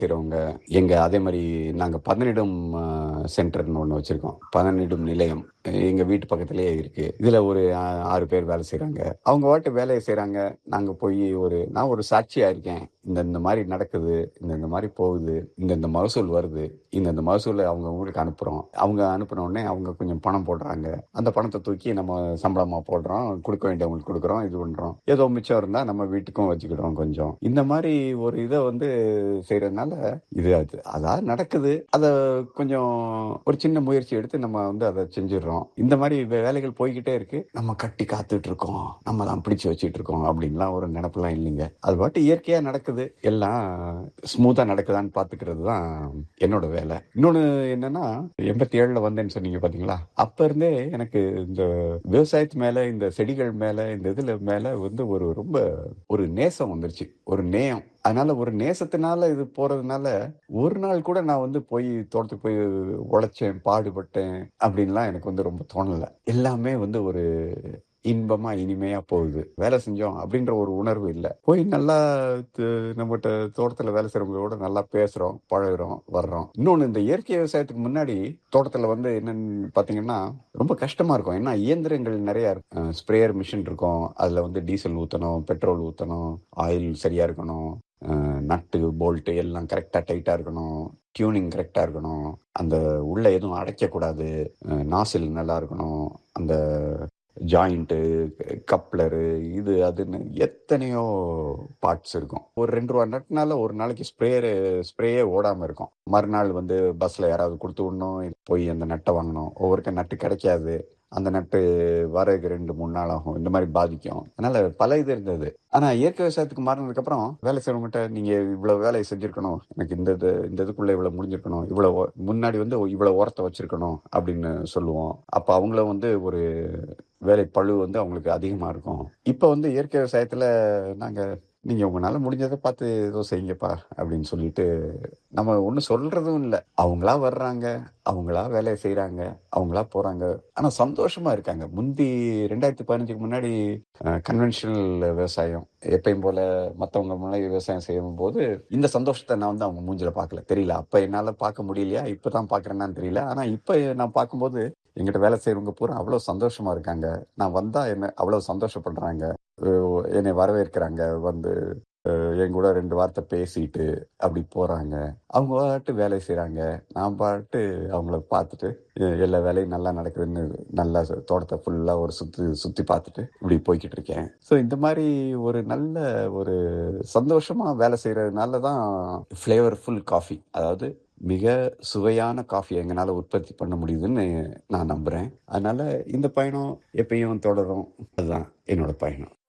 செய்றவங்க எங்க அதே மாதிரி நாங்க பதனிடும் சென்டர்னு ஒண்ணு வச்சிருக்கோம் பதனிடும் நிலையம் எங்க வீட்டு பக்கத்திலேயே இருக்கு இதுல ஒரு ஆ- ஆறு பேர் வேலை செய்றாங்க அவங்க வாட்டு வேலையை செய்றாங்க நாங்க போய் ஒரு நான் ஒரு சாட்சியா இருக்கேன் இந்த இந்த மாதிரி நடக்குது இந்த இந்த மாதிரி போகுது இந்த இந்த மகசூல் வருது இந்த இந்த மகசூலை அவங்க ஊருக்கு அனுப்புறோம் அவங்க அனுப்புன உடனே அவங்க கொஞ்சம் பணம் போடுறாங்க அந்த பணத்தை தூக்கி நம்ம சம்பளமா போடுறோம் கொடுக்க வேண்டியவங்களுக்கு கொடுக்குறோம் இது பண்றோம் ஏதோ மிச்சம் இருந்தா நம்ம வீட்டுக்கும் வச்சுக்கிடுறோம் கொஞ்சம் இந்த மாதிரி ஒரு இதை வந்து செய்யறதுனால இது அது அதாவது நடக்குது அதை கொஞ்சம் ஒரு சின்ன முயற்சி எடுத்து நம்ம வந்து அதை செஞ்சிடுறோம் இந்த மாதிரி வே- வேலைகள் போய்கிட்டே இருக்கு நம்ம கட்டி காத்துட்டு இருக்கோம் நம்ம தான் பிடிச்சு வச்சிட்டு இருக்கோம் அப்படின்லாம் ஒரு நினப்பெல்லாம் இல்லைங்க அது பாட்டு இயற்கையா நடக்குது எல்லாம் ஸ்மூத்தா நடக்குதான்னு பாத்துக்கிறது தான் என்னோட வேலை இன்னொன்னு என்னன்னா எண்பத்தி ஏழுல வந்தேன்னு சொன்னீங்க பாத்தீங்களா அப்ப இருந்தே எனக்கு இந்த விவசாயத்து மேல இந்த செடிகள் மேல இந்த இதுல மேல வந்து ஒரு ரொம்ப ஒரு நேசம் வந்துருச்சு ஒரு நேயம் அதனால ஒரு நேசத்தினால இது போறதுனால ஒரு நாள் கூட நான் வந்து போய் தோட்டத்துக்கு போய் உழைச்சேன் பாடுபட்டேன் அப்படின்லாம் எனக்கு வந்து ரொம்ப தோணல எல்லாமே வந்து ஒரு இன்பமா இனிமையா போகுது வேலை செஞ்சோம் அப்படின்ற ஒரு உணர்வு இல்ல போய் நல்லா து- நம்மகிட்ட தோட்டத்துல வேலை செய்யறவங்களோட நல்லா பேசுறோம் பழகுறோம் வர்றோம் இன்னொன்னு இந்த இயற்கை விவசாயத்துக்கு முன்னாடி தோட்டத்துல வந்து என்னன்னு பாத்தீங்கன்னா ரொம்ப கஷ்டமா இருக்கும் ஏன்னா இயந்திரங்கள் நிறைய இருக்கு ஸ்ப்ரேயர் மிஷின் இருக்கும் அதுல வந்து டீசல் ஊத்தணும் பெட்ரோல் ஊத்தணும் ஆயில் சரியா இருக்கணும் நட்டு போல்ட்டு எல்லாம் கரெக்டா டைட்டா இருக்கணும் டியூனிங் கரெக்டா இருக்கணும் அந்த உள்ள எதுவும் அடைக்கக்கூடாது நாசில் நல்லா இருக்கணும் அந்த ஜாயிண்ட்டு கப்ளரு இது அதுன்னு எத்தனையோ பார்ட்ஸ் இருக்கும் ஒரு ரெண்டு ரூபா நட்டுனால ஒரு நாளைக்கு ஸ்ப்ரேயரு ஸ்ப்ரேயே ஓடாம இருக்கும் மறுநாள் வந்து பஸ்ல யாராவது கொடுத்து விடணும் போய் அந்த நட்டை வாங்கணும் ஒவ்வொருக்க நட்டு கிடைக்காது அந்த நட்டு வரதுக்கு ரெண்டு மூணு நாள் ஆகும் இந்த மாதிரி பாதிக்கும் அதனால பல இது இருந்தது ஆனா இயற்கை விவசாயத்துக்கு மாறினதுக்கு அப்புறம் வேலை செய்யறவங்ககிட்ட நீங்க இவ்வளவு வேலையை செஞ்சிருக்கணும் எனக்கு இந்த இது இந்த இதுக்குள்ள இவ்வளவு முடிஞ்சிருக்கணும் இவ்வளவு ஒ- முன்னாடி வந்து இவ்வளவு உரத்தை வச்சிருக்கணும் அப்படின்னு சொல்லுவோம் அப்ப அவங்கள வந்து ஒரு வேலை பளு வந்து அவங்களுக்கு அதிகமா இருக்கும் இப்ப வந்து இயற்கை விவசாயத்துல நாங்க நீங்க உங்களால முடிஞ்சதை பார்த்து ஏதோ செய்யுங்கப்பா அப்படின்னு சொல்லிட்டு நம்ம ஒன்றும் சொல்றதும் இல்லை அவங்களா வர்றாங்க அவங்களா வேலையை செய்றாங்க அவங்களா போறாங்க ஆனா சந்தோஷமா இருக்காங்க முந்தி ரெண்டாயிரத்தி பதினஞ்சுக்கு முன்னாடி கன்வென்ஷனல் விவசாயம் எப்பயும் போல மத்தவங்க முன்னாடி விவசாயம் செய்யும் போது இந்த சந்தோஷத்தை நான் வந்து அவங்க மூஞ்சில பார்க்கல தெரியல அப்ப என்னால பார்க்க முடியலையா இப்பதான் பாக்குறேன்னான்னு தெரியல ஆனா இப்ப நான் பார்க்கும்போது எங்கிட்ட வேலை செய்யறவங்க பூரா அவ்வளவு சந்தோஷமா இருக்காங்க நான் வந்தா என்ன அவ்வளவு சந்தோஷப்படுறாங்க அஹ் என்னை வரவேற்கிறாங்க வந்து அஹ் என் கூட ரெண்டு வார்த்தை பேசிட்டு அப்படி போறாங்க அவங்க பாட்டு வேலை செய்றாங்க நான் பாட்டு அவங்கள பார்த்துட்டு அஹ் எல்லா வேலையும் நல்லா நடக்குதுன்னு நல்லா தோட்டத்தை ஃபுல்லா ஒரு சுத்தி சுத்தி பார்த்துட்டு இப்படி போய்கிட்டு இருக்கேன் ஸோ இந்த மாதிரி ஒரு நல்ல ஒரு சந்தோஷமா வேலை செய்யறதுனால தான் ஃப்ளேவர்ஃபுல் காஃபி அதாவது மிக சுவையான காஃபி எங்களால் உற்பத்தி பண்ண முடியுதுன்னு நான் நம்புறேன் அதனால இந்த பயணம் எப்பயும் தொடரும் அதுதான் என்னோட பயணம்